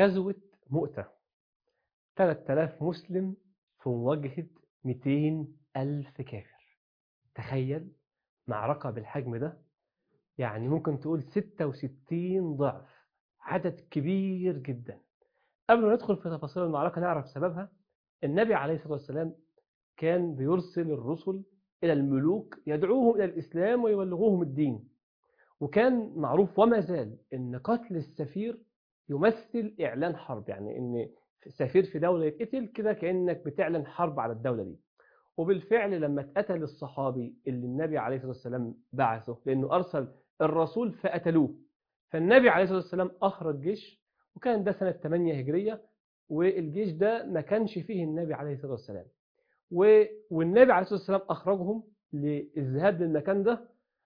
غزوة مؤتة 3000 مسلم في مواجهة 200 ألف كافر تخيل معركة بالحجم ده يعني ممكن تقول 66 ضعف عدد كبير جدا قبل ما ندخل في تفاصيل المعركة نعرف سببها النبي عليه الصلاة والسلام كان بيرسل الرسل إلى الملوك يدعوهم إلى الإسلام ويبلغوهم الدين وكان معروف وما زال أن قتل السفير يمثل إعلان حرب يعني أن سفير في دولة يتقتل كده كأنك بتعلن حرب على الدولة دي وبالفعل لما اتقتل الصحابي اللي النبي عليه الصلاة والسلام بعثه لأنه أرسل الرسول فقتلوه فالنبي عليه الصلاة والسلام أخرج جيش وكان ده سنة 8 هجرية والجيش ده ما كانش فيه النبي عليه الصلاة والسلام والنبي عليه الصلاة والسلام أخرجهم للذهاب للمكان ده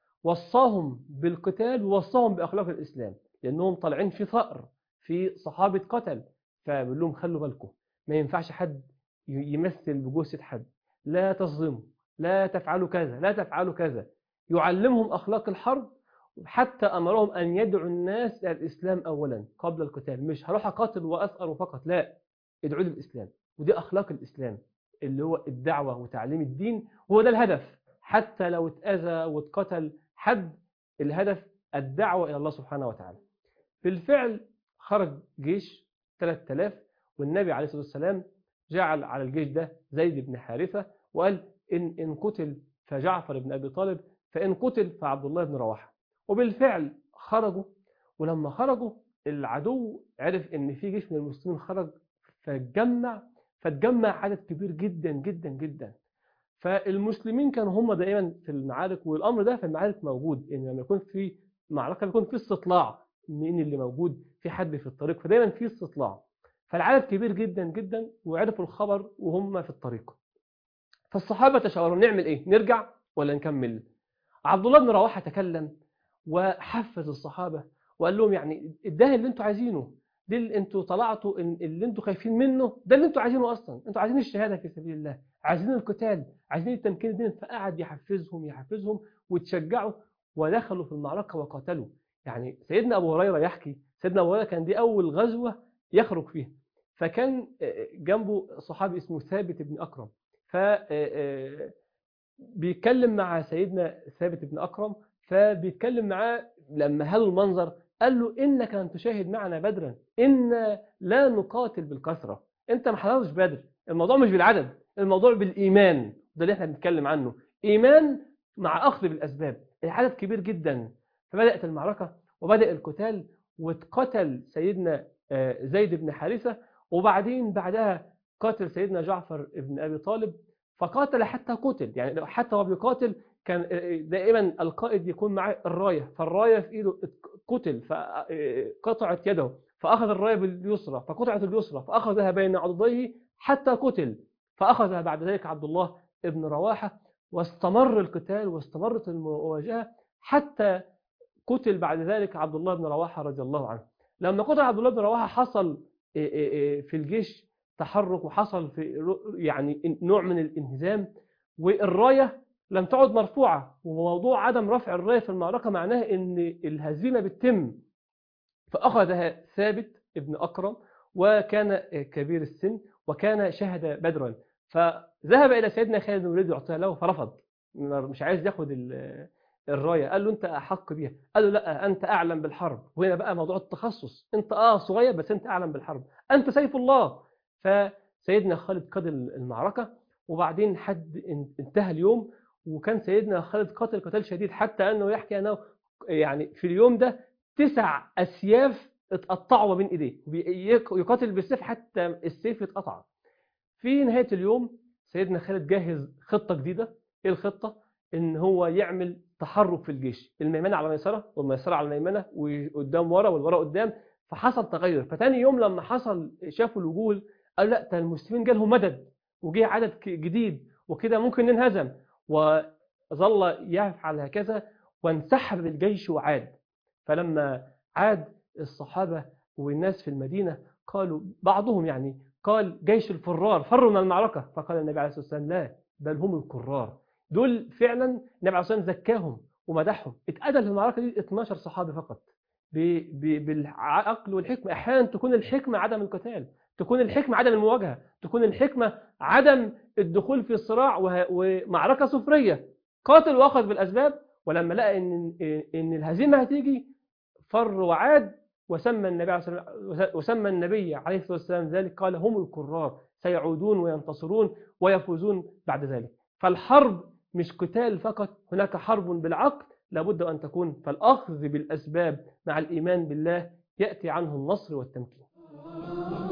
وصاهم بالقتال ووصاهم بأخلاق الإسلام لأنهم طالعين في ثأر في صحابة قتل فبقول لهم خلوا بالكم ما ينفعش حد يمثل بجثة حد لا تظلموا لا تفعلوا كذا لا تفعلوا كذا يعلمهم أخلاق الحرب حتى أمرهم أن يدعوا الناس إلى الإسلام أولا قبل القتال مش هروح أقاتل وأسأل فقط لا ادعوا للإسلام ودي أخلاق الإسلام اللي هو الدعوة وتعليم الدين هو ده الهدف حتى لو اتأذى واتقتل حد الهدف الدعوة إلى الله سبحانه وتعالى بالفعل خرج جيش 3000 والنبي عليه الصلاة والسلام جعل على الجيش ده زيد بن حارثة وقال إن, إن قتل فجعفر بن أبي طالب فإن قتل فعبد الله بن رواحة وبالفعل خرجوا ولما خرجوا العدو عرف إن في جيش من المسلمين خرج فجمع فتجمع عدد كبير جدا جدا جدا فالمسلمين كانوا هم دائما في المعارك والأمر ده في المعارك موجود إن لما يكون في معركة بيكون في استطلاع مين اللي موجود في حد في الطريق فدايما في استطلاع فالعدد كبير جدا جدا وعرفوا الخبر وهم في الطريق فالصحابة تشاوروا نعمل ايه نرجع ولا نكمل عبد الله بن رواحة تكلم وحفز الصحابة وقال لهم يعني ده اللي انتوا عايزينه ده اللي انتوا طلعتوا اللي انتوا خايفين منه ده اللي انتوا عايزينه اصلا انتوا عايزين الشهادة في سبيل الله عايزين القتال عايزين التمكين الدين فقعد يحفزهم يحفزهم وتشجعوا ودخلوا في المعركة وقاتلوا يعني سيدنا أبو هريرة يحكي سيدنا أبو هريرة كان دي أول غزوة يخرج فيها فكان جنبه صحابي اسمه ثابت بن أكرم ف بيتكلم مع سيدنا ثابت بن أكرم فبيتكلم معاه لما هلوا المنظر قال له إنك لن تشاهد معنا بدرا إن لا نقاتل بالكثرة أنت ما حضرتش بدر الموضوع مش بالعدد الموضوع بالإيمان ده اللي احنا بنتكلم عنه إيمان مع أخذ بالأسباب العدد كبير جدا فبدأت المعركة وبدأ القتال واتقتل سيدنا زيد بن حارثة وبعدين بعدها قاتل سيدنا جعفر بن أبي طالب فقاتل حتى قتل يعني حتى وهو بيقاتل كان دائما القائد يكون معاه الراية فالراية في إيده قتل فقطعت يده فأخذ الراية باليسرى فقطعت اليسرى فأخذها بين عضديه حتى قتل فأخذها بعد ذلك عبد الله بن رواحة واستمر القتال واستمرت المواجهة حتى قتل بعد ذلك عبد الله بن رواحة رضي الله عنه لما قتل عبد الله بن رواحة حصل في الجيش تحرك وحصل في يعني نوع من الانهزام والراية لم تعد مرفوعة وموضوع عدم رفع الراية في المعركة معناه ان الهزيمة بتتم فأخذها ثابت ابن أكرم وكان كبير السن وكان شهد بدرا فذهب إلى سيدنا خالد بن الوليد يعطيها له فرفض مش عايز ياخد الراية قال له أنت أحق بيها قال له لا أنت أعلم بالحرب وهنا بقى موضوع التخصص أنت آه صغير بس أنت أعلم بالحرب أنت سيف الله فسيدنا خالد قاد المعركة وبعدين حد انتهى اليوم وكان سيدنا خالد قاتل قتال شديد حتى أنه يحكي أنه يعني في اليوم ده تسع أسياف اتقطعوا ما بين إيديه يقاتل بالسيف حتى السيف اتقطع في نهاية اليوم سيدنا خالد جهز خطة جديدة إيه الخطة؟ إن هو يعمل تحرك في الجيش الميمنة على الميسرة والميسرة على الميمنة وقدام ورا والورا قدام فحصل تغير فتاني يوم لما حصل شافوا الوجوه قالوا لا ده المسلمين جالهم مدد وجه عدد جديد وكده ممكن ننهزم وظل يفعل هكذا وانسحب الجيش وعاد فلما عاد الصحابة والناس في المدينة قالوا بعضهم يعني قال جيش الفرار فروا من المعركة فقال النبي عليه الصلاة والسلام لا بل هم الكرار دول فعلا النبي عليه الصلاة والسلام زكاهم ومدحهم اتقتل في المعركة دي 12 صحابي فقط ب- ب- بالعقل والحكمة أحيانا تكون الحكمة عدم القتال تكون الحكمة عدم المواجهة تكون الحكمة عدم الدخول في صراع وه- ومعركة سفرية قاتل وأخذ بالأسباب ولما لقى إن إن الهزيمة هتيجي فر وعاد وسمى النبي عليه الصلاة والسلام- وسمى النبي عليه الصلاة والسلام ذلك قال هم الكرار سيعودون وينتصرون ويفوزون بعد ذلك فالحرب مش قتال فقط هناك حرب بالعقل لابد أن تكون فالأخذ بالأسباب مع الإيمان بالله يأتي عنه النصر والتمكين